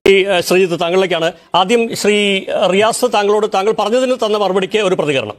ഈ ഏഹ്, ശ്രീജിത്ത് താങ്കളിലേക്കാണ് ആദ്യം ശ്രീ ഏഹ്, റിയാസ് താങ്കളോട് താങ്കൾ പറഞ്ഞതിന് തന്ന മറുപടിക്ക് ഒരു പ്രതികരണം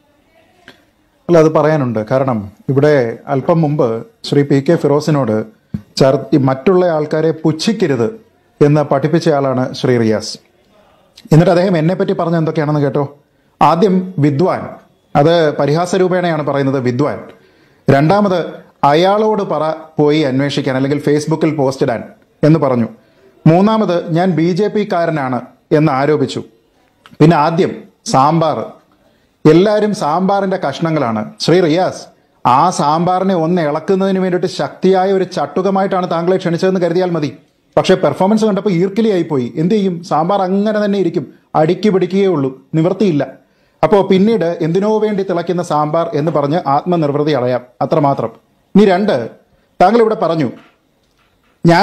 അല്ല അത് പറയാനുണ്ട് കാരണം ഇവിടെ അല്പം മുമ്പ് ശ്രീ പി കെ ഫിറോസിനോട് ചർ ഈ മറ്റുള്ള ആൾക്കാരെ പുച്ഛിക്കരുത് എന്ന് പഠിപ്പിച്ചയാളാണ് ശ്രീ റിയാസ് എന്നിട്ട് അദ്ദേഹം എന്നെ പറ്റി പറഞ്ഞ എന്തൊക്കെയാണെന്ന് കേട്ടോ ആദ്യം വിദ്വാൻ അത് പരിഹാസ രൂപേണയാണ് പറയുന്നത് വിദ്വാൻ രണ്ടാമത് അയാളോട് പറ പോയി അന്വേഷിക്കാൻ അല്ലെങ്കിൽ ഫേസ്ബുക്കിൽ പോസ്റ്റ് ഇടാൻ എന്ന് പറഞ്ഞു മൂന്നാമത് ഞാൻ ബി ജെ പി കാരനാണ് എന്ന് ആരോപിച്ചു പിന്നെ ആദ്യം സാമ്പാർ എല്ലാവരും സാമ്പാറിന്റെ കഷ്ണങ്ങളാണ് ശ്രീ റിയാസ് ആ സാമ്പാറിനെ ഒന്ന് ഇളക്കുന്നതിന് വേണ്ടിയിട്ട് ശക്തിയായ ഒരു ചട്ടുകമായിട്ടാണ് താങ്കളെ ക്ഷണിച്ചതെന്ന് കരുതിയാൽ മതി പക്ഷേ പെർഫോമൻസ് കണ്ടപ്പോൾ ഈർക്കിലിയായി പോയി എന്ത് ചെയ്യും സാമ്പാർ അങ്ങനെ തന്നെ ഇരിക്കും അടുക്കി പിടിക്കുകയേ ഉള്ളൂ നിവർത്തിയില്ല അപ്പോൾ പിന്നീട് എന്തിനോ വേണ്ടി തിളയ്ക്കുന്ന സാമ്പാർ എന്ന് പറഞ്ഞ് ആത്മനിർവൃതി അടയാം അത്രമാത്രം ഇനി രണ്ട് താങ്കൾ ഇവിടെ പറഞ്ഞു ഞാൻ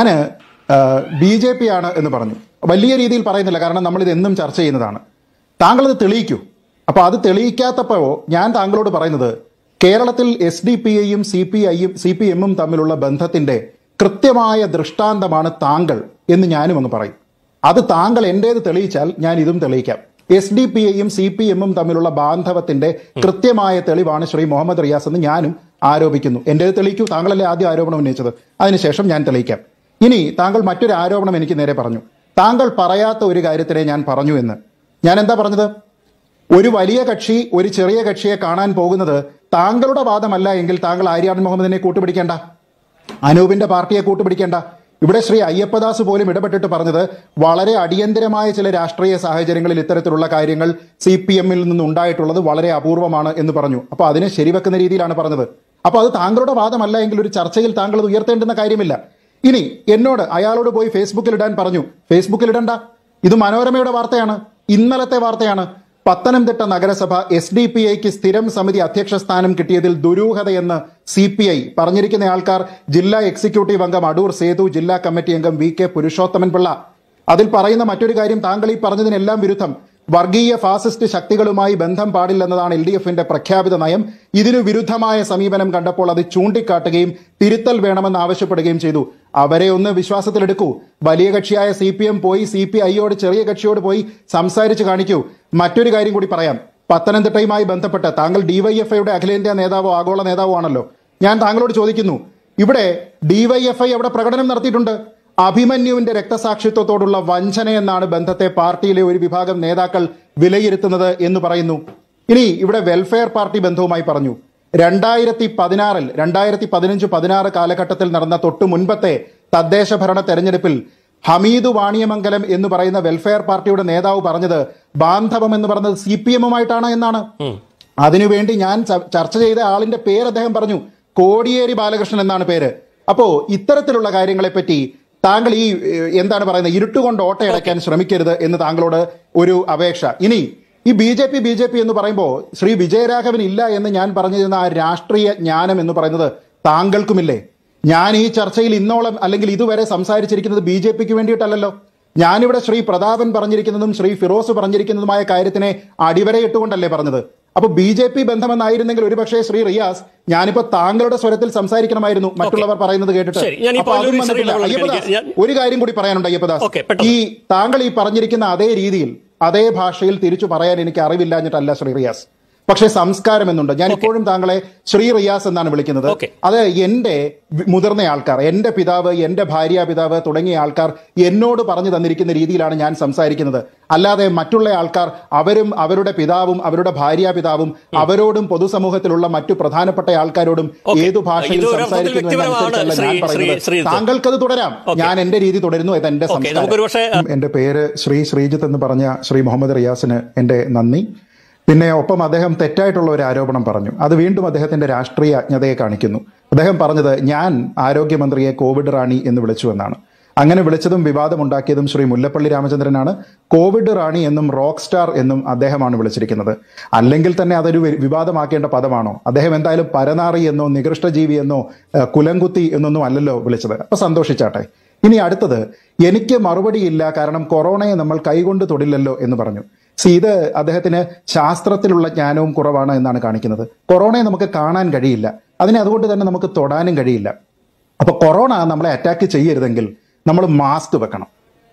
ബി ജെ പി ആണ് എന്ന് പറഞ്ഞു വലിയ രീതിയിൽ പറയുന്നില്ല കാരണം നമ്മൾ ഇത് എന്നും ചർച്ച ചെയ്യുന്നതാണ് താങ്കൾ ഇത് തെളിയിക്കൂ അപ്പോൾ അത് തെളിയിക്കാത്തപ്പോൾ ഞാൻ താങ്കളോട് പറയുന്നത് കേരളത്തിൽ എസ് ഡി പി ഐയും സി പി ഐയും സി പി എമ്മും തമ്മിലുള്ള ബന്ധത്തിന്റെ കൃത്യമായ ദൃഷ്ടാന്തമാണ് താങ്കൾ എന്ന് ഞാനും അങ്ങ് പറയും അത് താങ്കൾ എൻ്റേത് തെളിയിച്ചാൽ ഞാൻ ഇതും തെളിയിക്കാം എസ് ഡി പി ഐയും സി പി എമ്മും തമ്മിലുള്ള ബാന്ധവത്തിന്റെ കൃത്യമായ തെളിവാണ് ശ്രീ മുഹമ്മദ് റിയാസ് എന്ന് ഞാനും ആരോപിക്കുന്നു എൻ്റേത് തെളിയിക്കൂ താങ്കളല്ലേ ആദ്യം ആരോപണം ഉന്നയിച്ചത് അതിനുശേഷം ഞാൻ തെളിയിക്കാം ഇനി താങ്കൾ മറ്റൊരു ആരോപണം എനിക്ക് നേരെ പറഞ്ഞു താങ്കൾ പറയാത്ത ഒരു കാര്യത്തിനെ ഞാൻ പറഞ്ഞു എന്ന് ഞാൻ എന്താ പറഞ്ഞത് ഒരു വലിയ കക്ഷി ഒരു ചെറിയ കക്ഷിയെ കാണാൻ പോകുന്നത് താങ്കളുടെ വാദമല്ല എങ്കിൽ താങ്കൾ ആര്യാടൻ മുഹമ്മദിനെ കൂട്ടുപിടിക്കേണ്ട അനൂപിന്റെ പാർട്ടിയെ കൂട്ടുപിടിക്കേണ്ട ഇവിടെ ശ്രീ അയ്യപ്പദാസ് പോലും ഇടപെട്ടിട്ട് പറഞ്ഞത് വളരെ അടിയന്തരമായ ചില രാഷ്ട്രീയ സാഹചര്യങ്ങളിൽ ഇത്തരത്തിലുള്ള കാര്യങ്ങൾ സി പി എമ്മിൽ നിന്നുണ്ടായിട്ടുള്ളത് വളരെ അപൂർവമാണ് എന്ന് പറഞ്ഞു അപ്പൊ അതിനെ ശരിവെക്കുന്ന രീതിയിലാണ് പറഞ്ഞത് അപ്പൊ അത് താങ്കളുടെ വാദമല്ല എങ്കിൽ ഒരു ചർച്ചയിൽ താങ്കൾ അത് ഉയർത്തേണ്ടുന്ന കാര്യമില്ല ഇനി എന്നോട് അയാളോട് പോയി ഫേസ്ബുക്കിൽ ഇടാൻ പറഞ്ഞു ഫേസ്ബുക്കിൽ ഇടണ്ട ഇത് മനോരമയുടെ വാർത്തയാണ് ഇന്നലത്തെ വാർത്തയാണ് പത്തനംതിട്ട നഗരസഭ എസ് ഡി പി ഐക്ക് സ്ഥിരം സമിതി അധ്യക്ഷ സ്ഥാനം കിട്ടിയതിൽ ദുരൂഹതയെന്ന് സി പി ഐ പറഞ്ഞിരിക്കുന്ന ആൾക്കാർ ജില്ലാ എക്സിക്യൂട്ടീവ് അംഗം അടൂർ സേതു ജില്ലാ കമ്മിറ്റി അംഗം വി കെ പുരുഷോത്തമൻ പിള്ള അതിൽ പറയുന്ന മറ്റൊരു കാര്യം താങ്കൾ ഈ പറഞ്ഞതിനെല്ലാം വിരുദ്ധം വർഗീയ ഫാസിസ്റ്റ് ശക്തികളുമായി ബന്ധം പാടില്ലെന്നതാണ് എൽ ഡി എഫിന്റെ പ്രഖ്യാപിത നയം ഇതിനു വിരുദ്ധമായ സമീപനം കണ്ടപ്പോൾ അത് ചൂണ്ടിക്കാട്ടുകയും തിരുത്തൽ വേണമെന്ന് ആവശ്യപ്പെടുകയും ചെയ്തു അവരെ ഒന്ന് വിശ്വാസത്തിലെടുക്കൂ വലിയ കക്ഷിയായ സി പി എം പോയി സി പി ഐയോട് ചെറിയ കക്ഷിയോട് പോയി സംസാരിച്ച് കാണിക്കൂ മറ്റൊരു കാര്യം കൂടി പറയാം പത്തനംതിട്ടയുമായി ബന്ധപ്പെട്ട് താങ്കൾ ഡിവൈഎഫ്ഐയുടെ അഖിലേന്ത്യാ നേതാവോ ആഗോള നേതാവോ ആണല്ലോ ഞാൻ താങ്കളോട് ചോദിക്കുന്നു ഇവിടെ ഡിവൈഎഫ്ഐ അവിടെ പ്രകടനം നടത്തിയിട്ടുണ്ട് അഭിമന്യുവിന്റെ രക്തസാക്ഷിത്വത്തോടുള്ള വഞ്ചന എന്നാണ് ബന്ധത്തെ പാർട്ടിയിലെ ഒരു വിഭാഗം നേതാക്കൾ വിലയിരുത്തുന്നത് എന്ന് പറയുന്നു ഇനി ഇവിടെ വെൽഫെയർ പാർട്ടി ബന്ധവുമായി പറഞ്ഞു രണ്ടായിരത്തി പതിനാറിൽ രണ്ടായിരത്തി പതിനഞ്ച് പതിനാറ് കാലഘട്ടത്തിൽ നടന്ന തൊട്ടു മുൻപത്തെ തദ്ദേശ ഭരണ തെരഞ്ഞെടുപ്പിൽ ഹമീദ് വാണിയമംഗലം എന്ന് പറയുന്ന വെൽഫെയർ പാർട്ടിയുടെ നേതാവ് പറഞ്ഞത് ബാന്ധവം എന്ന് പറഞ്ഞത് സി പി എമ്മുമായിട്ടാണ് എന്നാണ് അതിനുവേണ്ടി ഞാൻ ച- ചർച്ച ചെയ്ത ആളിന്റെ പേര് അദ്ദേഹം പറഞ്ഞു കോടിയേരി ബാലകൃഷ്ണൻ എന്നാണ് പേര് അപ്പോ ഇത്തരത്തിലുള്ള കാര്യങ്ങളെപ്പറ്റി താങ്കൾ ഈ ഏഹ്, എന്താണ് പറയുന്നത് ഇരുട്ടുകൊണ്ട് ഓട്ടയടയ്ക്കാൻ ശ്രമിക്കരുത് എന്ന് താങ്കളോട് ഒരു അപേക്ഷ ഇനി ഈ B J P B J P എന്ന് പറയുമ്പോൾ ശ്രീ വിജയരാഘവൻ ഇല്ല എന്ന് ഞാൻ പറഞ്ഞിരുന്ന ആ രാഷ്ട്രീയ ജ്ഞാനം എന്ന് പറയുന്നത് താങ്കൾക്കുമില്ലേ ഞാൻ ഈ ചർച്ചയിൽ ഇന്നോളം അല്ലെങ്കിൽ ഇതുവരെ സംസാരിച്ചിരിക്കുന്നത് ബി ജെ പിക്ക് വേണ്ടിയിട്ടല്ലല്ലോ ഞാനിവിടെ ശ്രീ പ്രതാപൻ പറഞ്ഞിരിക്കുന്നതും ശ്രീ ഫിറോസ് പറഞ്ഞിരിക്കുന്നതുമായ കാര്യത്തിനെ അടിവരയിട്ടുകൊണ്ടല്ലേ പറഞ്ഞത് അപ്പൊ ബി ജെ പി ബന്ധമെന്നായിരുന്നെങ്കിൽ ഒരുപക്ഷേ ശ്രീ റിയാസ് ഞാനിപ്പോ താങ്കളുടെ സ്വരത്തിൽ സംസാരിക്കണമായിരുന്നു മറ്റുള്ളവർ പറയുന്നത് കേട്ടിട്ട് ശരി, ഞാൻ ഈ അപ്പൊ അതും പോയിന്റ് വന്നിട്ടില്ല. ചെറിയ അയ്യപ്പദാസ്, ഇടവേള ഞാൻ- ഒരു കാര്യം കൂടി പറയാനുണ്ട് അയ്യപ്പദാസ് ഓക്കേ, പെട്ടെന്ന്. ഈ താങ്കൾ ഈ പറഞ്ഞിരിക്കുന്ന അതേ രീതിയിൽ അതേ ഭാഷയിൽ തിരിച്ചു പറയാൻ എനിക്ക് അറിവില്ലാഞ്ഞിട്ടല്ല ശ്രീ റിയാസ് പക്ഷേ സംസ്കാരം എന്നുണ്ട് ഞാൻ ഇപ്പോഴും താങ്കളെ ശ്രീ റിയാസ് എന്നാണ് വിളിക്കുന്നത് ഓക്കേ. അത് എന്റെ വി- മുതിർന്ന ആൾക്കാർ എന്റെ പിതാവ് എന്റെ ഭാര്യ പിതാവ് തുടങ്ങിയ ആൾക്കാർ എന്നോട് പറഞ്ഞു തന്നിരിക്കുന്ന രീതിയിലാണ് ഞാൻ സംസാരിക്കുന്നത് അല്ലാതെ മറ്റുള്ള ആൾക്കാർ അവരും അവരുടെ പിതാവും അവരുടെ ഭാര്യ പിതാവും അവരോടും പൊതുസമൂഹത്തിലുള്ള മറ്റു പ്രധാനപ്പെട്ട ആൾക്കാരോടും ഓക്കേ. ഏതു ഭാഷയിൽ ഇത് ഒരു അർത്ഥത്തിൽ സംസാരിക്കുന്നതിനനുസരിച്ചല്ല വ്യക്തിപരമാണ് ഞാൻ ശ്രീ- പറയുന്നത് ശ്രീ- താങ്കൾക്കത് തുടരാം ഓക്കേ. ഞാൻ എന്റെ രീതി തുടരുന്നു ഇത് എന്റെ ഓക്കേ, നമുക്കൊരു പക്ഷേ, സംസ്കാരം എന്റെ പേര് ശ്രീ ശ്രീജിത്ത് എന്ന് പറഞ്ഞ ശ്രീ മുഹമ്മദ് റിയാസിന് എന്റെ നന്ദി പിന്നെ ഒപ്പം അദ്ദേഹം തെറ്റായിട്ടുള്ള ഒരു ആരോപണം പറഞ്ഞു അത് വീണ്ടും അദ്ദേഹത്തിന്റെ രാഷ്ട്രീയ അജ്ഞതയെ കാണിക്കുന്നു അദ്ദേഹം പറഞ്ഞത് ഞാൻ ആരോഗ്യമന്ത്രിയെ കോവിഡ് റാണി എന്ന് വിളിച്ചു എന്നാണ് അങ്ങനെ വിളിച്ചതും വിവാദമുണ്ടാക്കിയതും ശ്രീ മുല്ലപ്പള്ളി രാമചന്ദ്രനാണ് കോവിഡ് റാണി എന്നും റോക്ക് സ്റ്റാർ എന്നും അദ്ദേഹമാണ് വിളിച്ചിരിക്കുന്നത് അല്ലെങ്കിൽ തന്നെ അതൊരു വി- വിവാദമാക്കേണ്ട പദമാണോ അദ്ദേഹം എന്തായാലും പരനാറി എന്നോ നികൃഷ്ടജീവി എന്നോ ഏഹ്, കുലംകുത്തി എന്നൊന്നും അല്ലല്ലോ വിളിച്ചത് അപ്പൊ സന്തോഷിച്ചാട്ടെ ഇനി അടുത്തത് എനിക്ക് മറുപടിയില്ല കാരണം കൊറോണയെ നമ്മൾ കൈകൊണ്ട് തൊടില്ലല്ലോ എന്ന് പറഞ്ഞു സി ഇത് അദ്ദേഹത്തിന് ശാസ്ത്രത്തിലുള്ള ജ്ഞാനവും കുറവാണ് എന്നാണ് കാണിക്കുന്നത് കൊറോണയെ നമുക്ക് കാണാൻ കഴിയില്ല അതിനെ അതുകൊണ്ട് തന്നെ നമുക്ക് തൊടാനും കഴിയില്ല അപ്പൊ കൊറോണ നമ്മളെ അറ്റാക്ക് ചെയ്യരുതെങ്കിൽ നമ്മൾ മാസ്ക് വെക്കണം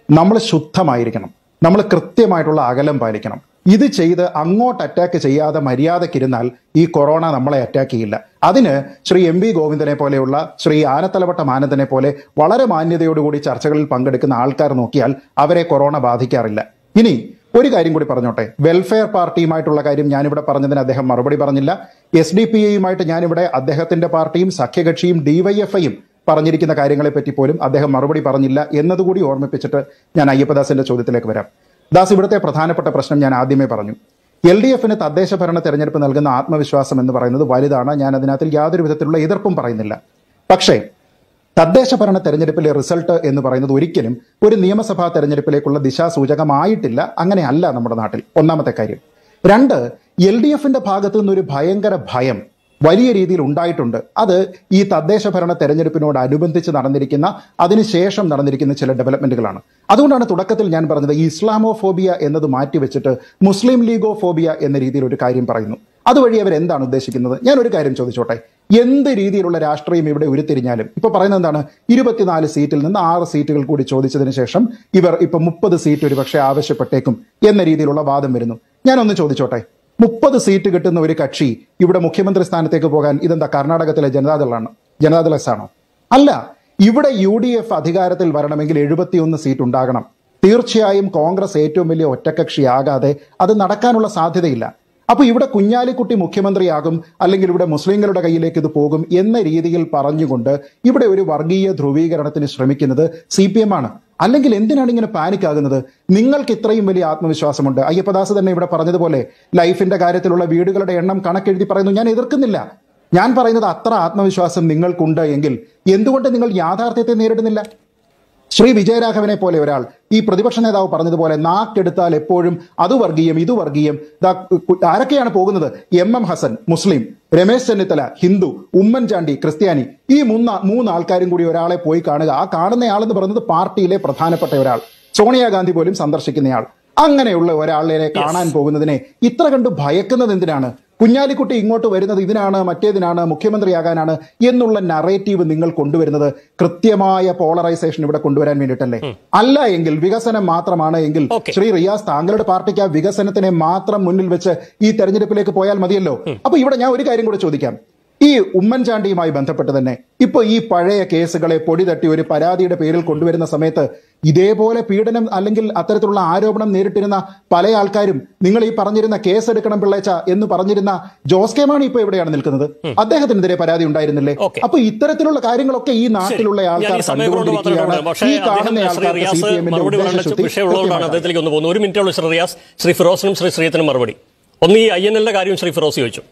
നമ്മൾ ശുദ്ധമായിരിക്കണം നമ്മൾ കൃത്യമായിട്ടുള്ള അകലം പാലിക്കണം ഇത് ചെയ്ത് അങ്ങോട്ട് അറ്റാക്ക് ചെയ്യാതെ മര്യാദക്കിരുന്നാൽ ഈ കൊറോണ നമ്മളെ അറ്റാക്ക് ചെയ്യില്ല അതിന് ശ്രീ എം വി ഗോവിന്ദനെ പോലെയുള്ള ശ്രീ ആനത്തലവട്ടം ആനന്ദനെ പോലെ വളരെ മാന്യതയോടുകൂടി ചർച്ചകളിൽ പങ്കെടുക്കുന്ന ആൾക്കാർ നോക്കിയാൽ അവരെ കൊറോണ ബാധിക്കാറില്ല ഇനി ഒരു കാര്യം കൂടി പറഞ്ഞോട്ടെ വെൽഫെയർ പാർട്ടിയുമായിട്ടുള്ള കാര്യം ഞാനിവിടെ പറഞ്ഞതിന് അദ്ദേഹം മറുപടി പറഞ്ഞില്ല എസ് ഡി പി എയുമായിട്ട് ഞാനിവിടെ അദ്ദേഹത്തിന്റെ പാർട്ടിയും സഖ്യകക്ഷിയും ഡിവൈഎഫ്ഐയും പറഞ്ഞിരിക്കുന്ന കാര്യങ്ങളെ പറ്റി പോലും അദ്ദേഹം മറുപടി പറഞ്ഞില്ല എന്നതുകൂടി ഓർമ്മിപ്പിച്ചിട്ട് ഞാൻ അയ്യപ്പദാസിന്റെ ചോദ്യത്തിലേക്ക് വരാം ദാസ് ഇവിടുത്തെ പ്രധാനപ്പെട്ട പ്രശ്നം ഞാൻ ആദ്യമേ പറഞ്ഞു എൽ ഡി എഫിന് തദ്ദേശ ഭരണ തെരഞ്ഞെടുപ്പ് നൽകുന്ന ആത്മവിശ്വാസം എന്ന് പറയുന്നത് വലുതാണ് ഞാൻ അതിനകത്തിൽ യാതൊരു വിധത്തിലുള്ള എതിർപ്പും പറയുന്നില്ല പക്ഷേ തദ്ദേശ ഭരണ തെരഞ്ഞെടുപ്പിലെ റിസൾട്ട് എന്ന് പറയുന്നത് ഒരിക്കലും ഒരു നിയമസഭാ തെരഞ്ഞെടുപ്പിലേക്കുള്ള ദിശാസൂചകമായിട്ടില്ല അങ്ങനെയല്ല നമ്മുടെ നാട്ടിൽ ഒന്നാമത്തെ കാര്യം രണ്ട് എൽ ഡി എഫിന്റെ ഭാഗത്തു നിന്നൊരു ഭയങ്കര ഭയം വലിയ രീതിയിൽ ഉണ്ടായിട്ടുണ്ട് അത് ഈ തദ്ദേശ ഭരണ തെരഞ്ഞെടുപ്പിനോടനുബന്ധിച്ച് നടന്നിരിക്കുന്ന അതിനുശേഷം നടന്നിരിക്കുന്ന ചില ഡെവലപ്മെന്റുകളാണ് അതുകൊണ്ടാണ് തുടക്കത്തിൽ ഞാൻ പറഞ്ഞത് ഈ ഇസ്ലാമോഫോബിയ എന്നത് മാറ്റിവെച്ചിട്ട് മുസ്ലിം ലീഗോ ഫോബിയ എന്ന രീതിയിൽ ഒരു കാര്യം പറയുന്നു അതുവഴി അവർ എന്താണ് ഉദ്ദേശിക്കുന്നത് ഞാൻ ഒരു കാര്യം ചോദിച്ചോട്ടെ എന്ത് രീതിയിലുള്ള രാഷ്ട്രീയം ഇവിടെ ഉരുത്തിരിഞ്ഞാലും ഇപ്പൊ പറയുന്നത് എന്താണ് ഇരുപത്തിനാല് സീറ്റിൽ നിന്ന് ആറ് സീറ്റുകൾ കൂടി ചോദിച്ചതിന് ശേഷം ഇവർ ഇപ്പൊ മുപ്പത് സീറ്റ് ഒരുപക്ഷെ ആവശ്യപ്പെട്ടേക്കും എന്ന രീതിയിലുള്ള വാദം വരുന്നു ഞാനൊന്ന് ചോദിച്ചോട്ടെ മുപ്പത് സീറ്റ് കിട്ടുന്ന ഒരു കക്ഷി ഇവിടെ മുഖ്യമന്ത്രി സ്ഥാനത്തേക്ക് പോകാൻ ഇതെന്താ കർണാടകത്തിലെ ജനതാദളാണ് ജനതാദളസ് ആണോ അല്ല ഇവിടെ യു ഡി എഫ് അധികാരത്തിൽ വരണമെങ്കിൽ എഴുപത്തിയൊന്ന് സീറ്റ് ഉണ്ടാകണം തീർച്ചയായും കോൺഗ്രസ് ഏറ്റവും വലിയ ഒറ്റക്കക്ഷിയാകാതെ അത് നടക്കാനുള്ള സാധ്യതയില്ല അപ്പൊ ഇവിടെ കുഞ്ഞാലിക്കുട്ടി മുഖ്യമന്ത്രിയാകും അല്ലെങ്കിൽ ഇവിടെ മുസ്ലിങ്ങളുടെ കയ്യിലേക്ക് ഇത് പോകും എന്ന രീതിയിൽ പറഞ്ഞുകൊണ്ട് ഇവിടെ ഒരു വർഗീയ ധ്രുവീകരണത്തിന് ശ്രമിക്കുന്നത് സി പി എം ആണ് അല്ലെങ്കിൽ എന്തിനാണ് ഇങ്ങനെ പാനിക് ആകുന്നത് നിങ്ങൾക്ക് ഇത്രയും വലിയ ആത്മവിശ്വാസമുണ്ട് അയ്യപ്പദാസ് തന്നെ ഇവിടെ പറഞ്ഞതുപോലെ ലൈഫിന്റെ കാര്യത്തിലുള്ള വീടുകളുടെ എണ്ണം കണക്കെഴുതി പറയുന്നു ഞാൻ എതിർക്കുന്നില്ല ഞാൻ പറയുന്നത് അത്ര ആത്മവിശ്വാസം നിങ്ങൾക്കുണ്ട് എങ്കിൽ എന്തുകൊണ്ട് നിങ്ങൾ യാഥാർത്ഥ്യത്തെ നേരിടുന്നില്ല ശ്രീ വിജയരാഘവനെ പോലെ ഒരാൾ ഈ പ്രതിപക്ഷ നേതാവ് പറഞ്ഞതുപോലെ നാക്കെടുത്താൽ എപ്പോഴും അത് വർഗീയം ഇത് വർഗീയം ദാ കു- ആരൊക്കെയാണ് പോകുന്നത് എം എം ഹസൻ മുസ്ലിം രമേശ് ചെന്നിത്തല ഹിന്ദു ഉമ്മൻചാണ്ടി ക്രിസ്ത്യാനി ഈ മൂന്ന് മൂന്ന് ആൾക്കാരും കൂടി ഒരാളെ പോയി കാണുക ആ കാണുന്നയാളെന്ന് പറയുന്നത് പാർട്ടിയിലെ പ്രധാനപ്പെട്ട ഒരാൾ സോണിയാഗാന്ധി പോലും സന്ദർശിക്കുന്നയാൾ അങ്ങനെയുള്ള ഒരാളിനെ കാണാൻ പോകുന്നതിനെ ഇത്ര കണ്ട് ഭയക്കുന്നത് എന്തിനാണ് കുഞ്ഞാലിക്കുട്ടി ഇങ്ങോട്ട് വരുന്നത് ഇതിനാണ് മറ്റേതിനാണ് മുഖ്യമന്ത്രിയാകാനാണ് എന്നുള്ള നറേറ്റീവ് നിങ്ങൾ കൊണ്ടുവരുന്നത് കൃത്യമായ പോളറൈസേഷൻ ഇവിടെ കൊണ്ടുവരാൻ വേണ്ടിയിട്ടല്ലേ അല്ല എങ്കിൽ വികസനം മാത്രമാണ് എങ്കിൽ Okay. ശ്രീ റിയാസ് താങ്കളുടെ പാർട്ടിക്ക് ആ വികസനത്തിനെ മാത്രം മുന്നിൽ വെച്ച് ഈ തെരഞ്ഞെടുപ്പിലേക്ക് പോയാൽ മതിയല്ലോ അപ്പൊ ഇവിടെ ഞാൻ ഒരു കാര്യം കൂടെ ചോദിക്കാം ഈ ഉമ്മൻചാണ്ടിയുമായി ബന്ധപ്പെട്ട് തന്നെ ഇപ്പൊ ഈ പഴയ കേസുകളെ പൊടി തട്ടി ഒരു പരാതിയുടെ പേരിൽ കൊണ്ടുവരുന്ന സമയത്ത് ഇതേപോലെ പീഡനം അല്ലെങ്കിൽ അത്തരത്തിലുള്ള ആരോപണം നേരിട്ടിരുന്ന പല ആൾക്കാരും നിങ്ങൾ ഈ പറഞ്ഞിരുന്ന കേസെടുക്കണം പിള്ളേച്ച എന്ന് പറഞ്ഞിരുന്ന ജോസ് കെ മാണി ഇപ്പൊ എവിടെയാണ് നിൽക്കുന്നത് അദ്ദേഹത്തിനെതിരെ പരാതി ഉണ്ടായിരുന്നില്ലേ Okay. അപ്പൊ ഇത്തരത്തിലുള്ള കാര്യങ്ങളൊക്കെ ഈ നാട്ടിലുള്ള ഞാൻ ആൾക്കാർ ഈ സമയം കൊണ്ട് മാത്രമേ കണ്ടുകൊണ്ടിരിക്കുകയാണ് ഉള്ളൂ. പക്ഷേ ഈ കാണുന്ന അദ്ദേഹം ശ്രീ ആൾക്കാർക്ക് സി റിയാസ് പി എമ്മിന്റെ മറുപടി പറയേണ്ട ഉദ്ദേശശുദ്ധി വിഷയമുള്ളതുകൊണ്ടാണ് കൃത്യമായിട്ടാണ്. അദ്ദേഹത്തിലേക്ക് ഒന്ന് പോകുന്നത് ഒരു മിനിറ്റേ ഉള്ളൂ ശ്രീ റിയാസ് ശ്രീ ഫിറോസിനും ശ്രീ ശ്രീയത്തിനും മറുപടി ഒന്ന് ഈ ഐ എൻ എല്ലിന്റെ കാര്യം ശ്രീ ഫിറോസ് ചോദിച്ചു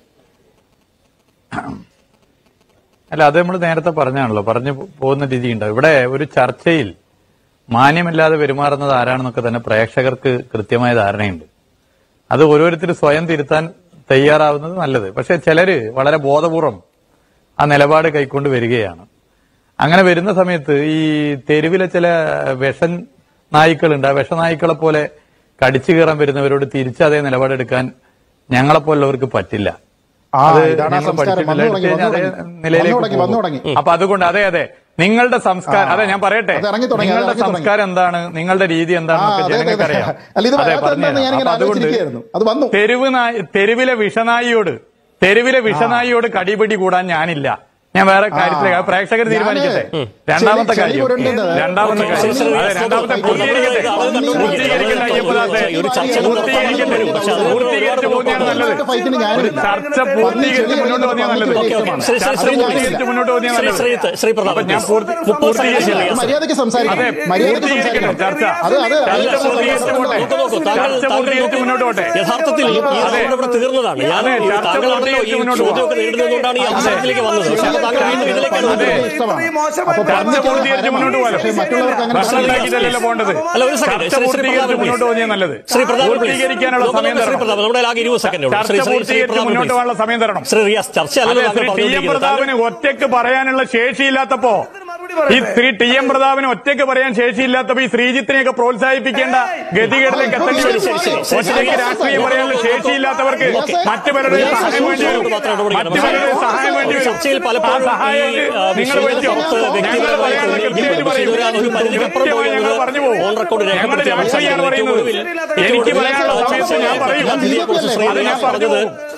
അല്ല അത് നമ്മൾ നേരത്തെ പറഞ്ഞാണല്ലോ പറഞ്ഞു പോകുന്ന രീതിയുണ്ട് ഇവിടെ ഒരു ചർച്ചയിൽ മാന്യമല്ലാതെ പെരുമാറുന്നത് ആരാണെന്നൊക്കെ തന്നെ പ്രേക്ഷകർക്ക് കൃത്യമായ ധാരണയുണ്ട് അത് ഓരോരുത്തർ സ്വയം തിരുത്താൻ തയ്യാറാവുന്നത് നല്ലത് പക്ഷെ ചിലര് വളരെ ബോധപൂർവം ആ നിലപാട് കൈക്കൊണ്ട് വരികയാണ് അങ്ങനെ വരുന്ന സമയത്ത് ഈ തെരുവിലെ ചില വിഷ നായ്ക്കളുണ്ട് ആ വിഷനായ്ക്കളെ പോലെ കടിച്ചു കയറാൻ വരുന്നവരോട് തിരിച്ചതേ നിലപാടെടുക്കാൻ ഞങ്ങളെപ്പോലുള്ളവർക്ക് പറ്റില്ല ആ, അത് ഇതാണ് ആ ഞങ്ങൾ സംസ്കാരം. പഠിച്ചിട്ടില്ല. വന്നു തുടങ്ങി, എടുത്ത് വന്നു അതേ തുടങ്ങി. നിലയിലേക്ക് വന്നു തുടങ്ങി, വന്നു പോകും. തുടങ്ങി. അപ്പൊ അതുകൊണ്ട് അതെ അതെ നിങ്ങളുടെ സംസ്കാരം ആ. അതെ ഞാൻ പറയട്ടെ അത് ഇറങ്ങി തുടങ്ങി, അത് നിങ്ങളുടെ ഇറങ്ങി തുടങ്ങി. സംസ്കാരം എന്താണ് നിങ്ങളുടെ രീതി ആ, എന്താണെന്നൊക്കെ അതെ, അതെ, ജനങ്ങൾക്ക് അതെ. അറിയാം അല്ല, ഇത് അതെ വരാത്തത് പറഞ്ഞുതരാം. എന്താണെന്ന് ഞാനിങ്ങനെ അപ്പൊ അതുകൊണ്ട് ആലോചിച്ചിരിക്കുകയായിരുന്നു. അത് വന്നു. തെരുവ് നായ തെരുവിലെ വിഷനായിയോട് തെരുവിലെ വിഷനായിയോട് കടിപിടി കൂടാൻ ഞാനില്ല ഞാൻ വേറെ കാര്യത്തിലേക്ക് അത് പ്രേക്ഷകർ ഞാന് തീരുമാനിക്കട്ടെ ഉം. രണ്ടാമത്തെ ചെളി- ചെളി കാര്യം പുരണ്ടത് രണ്ടാമത്തെ ഓക്കേ, കാര്യം ശരി, ശരി, അതെ ശരി, രണ്ടാമത്തെ അത് പൂർത്തീകരിക്കട്ടെ അത് അത് പൂർത്തീകരിക്കട്ടെ അയ്യപ്പദാസേ ഒരു ചർച്ച പൂർത്തീകരിക്കട്ടെ പക്ഷേ അത് പൂർത്തീകരിച്ച് പോകുന്നതാണ് നല്ലത് ഫൈറ്റിന് ഞാനില്ല. ഒരു ചർച്ച പൂർത്തീകരിച്ച് മുന്നോട്ട് പോകുന്നതാണ് നല്ലത് ഓക്കേ, ഓക്കേ. ശ്രീ- ശ്രീ- ചർച്ച ശ്രീ- പൂർത്തീകരിച്ച് മുന്നോട്ട് പോകുന്നതാണ് ശ്രീ- നല്ലത് ശ്രീ- ശ്രീ പ്രതാപൻ, അപ്പൊ ഞാൻ please. പൂർത്തി- മുപ്പത് സെക്കൻഡ് പൂർത്തീകരിക്കട്ടെ. ശരി, yes. മര്യാദയ്ക്ക് സംസാരിക്കണം അതെ, മര്യാദയ്ക്ക് പൂർത്തീകരിക്കട്ടെ സംസാരിക്കണം ചർച്ച. അത് അത് അല്ല, ചർച്ച ശ്രീ പൂർത്തീകരിച്ച് റിയാസ്, പോട്ടെ. നോക്കൂ, നോക്കൂ, താങ്കൾ ചർച്ച താങ്കൾ പൂർത്തീകരിച്ച് നോക്കൂ. മുന്നോട്ട് പോട്ടെ. യഥാർത്ഥത്തിൽ ഈ അതെ. റൗണ്ട് ഇവിടെ തീർന്നതാണ് ഞാൻ അതെ, ഈ ചർച്ച താങ്കൾ ആണല്ലോ ഈ പൂർത്തീകരിച്ച് മുന്നോട്ട് ചോദ്യമൊക്കെ പോകാം. നേരിടുന്നതുകൊണ്ടാണ് ഈ അതെ. അവസരത്തിലേക്ക് വന്നത് പക്ഷേ അപ്പോൾ താങ്കൾ വീണ്ടും ഇതിലേക്കാണ് അതെ. വരുന്നത്. ഇഷ്ടമാണ്. മോശപ്പെട്ട അപ്പോൾ ചർച്ച പറഞ്ഞത് പൂർത്തീകരിച്ച് മുന്നോട്ട് പോകാം. പക്ഷേ മറ്റുള്ളവർക്ക് അങ്ങനെ ഭക്ഷണം ഉണ്ടാക്കിയിട്ടല്ലല്ലോ പോകേണ്ടത് അല്ല ഒരു സെക്കൻഡ് ചർച്ച പൂർത്തീകരിച്ച് മുന്നോട്ട് പോകുന്നതാണ് നല്ലത് ശ്രീ പ്രതാപൻ please. പൂർത്തീകരിക്കാനുള്ള നോക്കൂ, സമയം നോക്കൂ, ശ്രീ തരണം പ്രതാപൻ നമ്മുടെ ആകെ ഇരുപത് സെക്കൻഡ് ഉള്ളൂ ശ്രീ ചർച്ച ശ്രീ ശ്രീ പൂർത്തീകരിച്ച് പ്രതാപൻ മുന്നോട്ട് please. പോകാനുള്ള സമയം തരണം ശ്രീ റിയാസ് ചർച്ച അതെ അല്ലല്ലോ ശ്രീ താങ്കൾ ടി എം പറഞ്ഞുകൊണ്ടിരിക്കുന്നത് താങ്കൾ പ്രതാപന് ഒറ്റയ്ക്ക് പറയാനുള്ള ശേഷിയില്ലാത്തപ്പോ ഈ ശ്രീ ടി എം പ്രതാപന് ഒറ്റയ്ക്ക് പറയാൻ ശേഷിയില്ലാത്തപ്പോ ഈ ശ്രീജിത്തിനെയൊക്കെ പ്രോത്സാഹിപ്പിക്കേണ്ട ഗതികേടിലേക്ക് എത്തേണ്ടി വരും ശരി, ശരി, ശരി. ഒറ്റയ്ക്ക് രാഷ്ട്രീയം പറയാനുള്ള ശേഷിയില്ലാത്തവർക്ക് ഓക്കേ. മറ്റു പലരുടെ സഹായം വേണ്ടി വരും മാത്രം ഇടപെടണം. മറ്റു പലരുടെ സഹായം വേണ്ടി വരും ചർച്ചയിൽ ആ പലപ്പോഴും സഹായം ഈ, ആ, നിങ്ങൾ വിഷയങ്ങൾ വെച്ചോ പുറത്ത് ഞങ്ങൾ വ്യക്തിപരമായി പറയാനുള്ള ഉന്നയിക്കുകയും പേര് പക്ഷേ ഇതൊരു ഒരു പരിധിക്കപ്പുറം പോയി കൃത്യമായി ഞങ്ങൾ പറഞ്ഞു പോകും. ഓൺ റെക്കോർഡ് ഞങ്ങളുടെ രേഖപ്പെടുത്തിയാണ് രാഷ്ട്രീയമാണ് ഏറ്റവും പറയുന്നത്. ഒടുവിൽ- എനിക്ക് ഏറ്റവും പറയാനുള്ള ഒടുവിൽ സമയത്ത് ഞാൻ പറയും. അതിഥിയെക്കുറിച്ച് ശ്രീ അത് ഞാൻ റിയാസ് പറഞ്ഞു പറഞ്ഞത് പോകും.